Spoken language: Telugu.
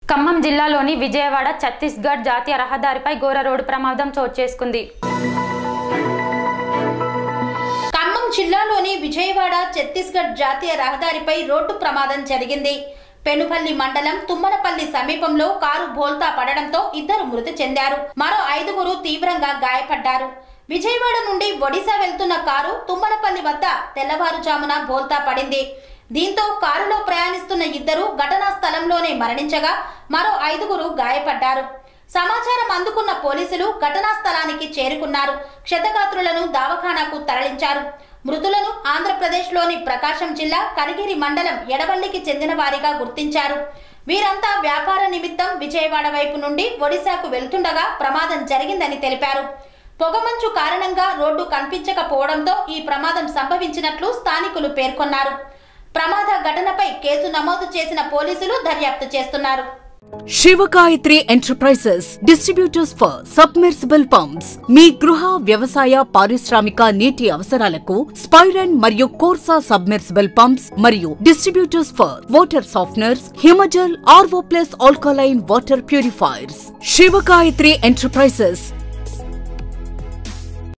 ఖమ్మం జిల్లాలోని విజయవాడ ఛత్తీస్గఢ్ జాతీయ రహదారిపై ఘోర రోడ్డు ప్రమాదం చోటు చేసుకుంది ఖమ్మం జిల్లాలోని విజయవాడ ఛత్తీస్గఢ్ జాతీయ రహదారిపై రోడ్డు ప్రమాదం జరిగింది పెనుపల్లి మండలం తుమ్మలపల్లి సమీపంలో కారు బోల్తా పడడంతో ఇద్దరు మృతి చెందారు మరో ఐదుగురు తీవ్రంగా గాయపడ్డారు విజయవాడ నుండి ఒడిశా వెళ్తున్న కారు తుమ్మలపల్లి వద్ద తెల్లవారుజామున బోల్తా పడింది దీంతో కారులో ప్రయాణిస్తున్న ఇద్దరు ఘటనా స్థలంలోనే మరణించగా మరో ఐదుగురు గాయపడ్డారు సమాచారం అందుకున్న పోలీసులు ఘటనా స్థలానికి చేరుకున్నారు క్షతగాత్రులను దవాఖానాకు తరలించారు మృతులను ఆంధ్రప్రదేశ్లోని ప్రకాశం జిల్లా కనిగిరి మండలం ఎడవల్లికి చెందిన వారిగా గుర్తించారు వీరంతా వ్యాపార నిమిత్తం విజయవాడ వైపు నుండి ఒడిశాకు వెళ్తుండగా ప్రమాదం జరిగిందని తెలిపారు పొగమంచు కారణంగా రోడ్డు కనిపించకపోవడంతో ఈ ప్రమాదం సంభవించినట్లు స్థానికులు పేర్కొన్నారు ప్రమాద ఘటనపై కేసు నమోదు చేసిన పోలీసులు దర్యాప్తు చేస్తున్నారు Sivagayatri enterprises distributors for submersible pumps మీ గృహ వ్యవసాయ పారిశ్రామిక నీటి అవసరాలకు స్పైరన్ మరియు కోర్సా సబ్మెర్సిబుల్ పంప్స్ మరియు distributors for water softeners Himajal RO plus alkaline water purifiers Sivagayatri enterprises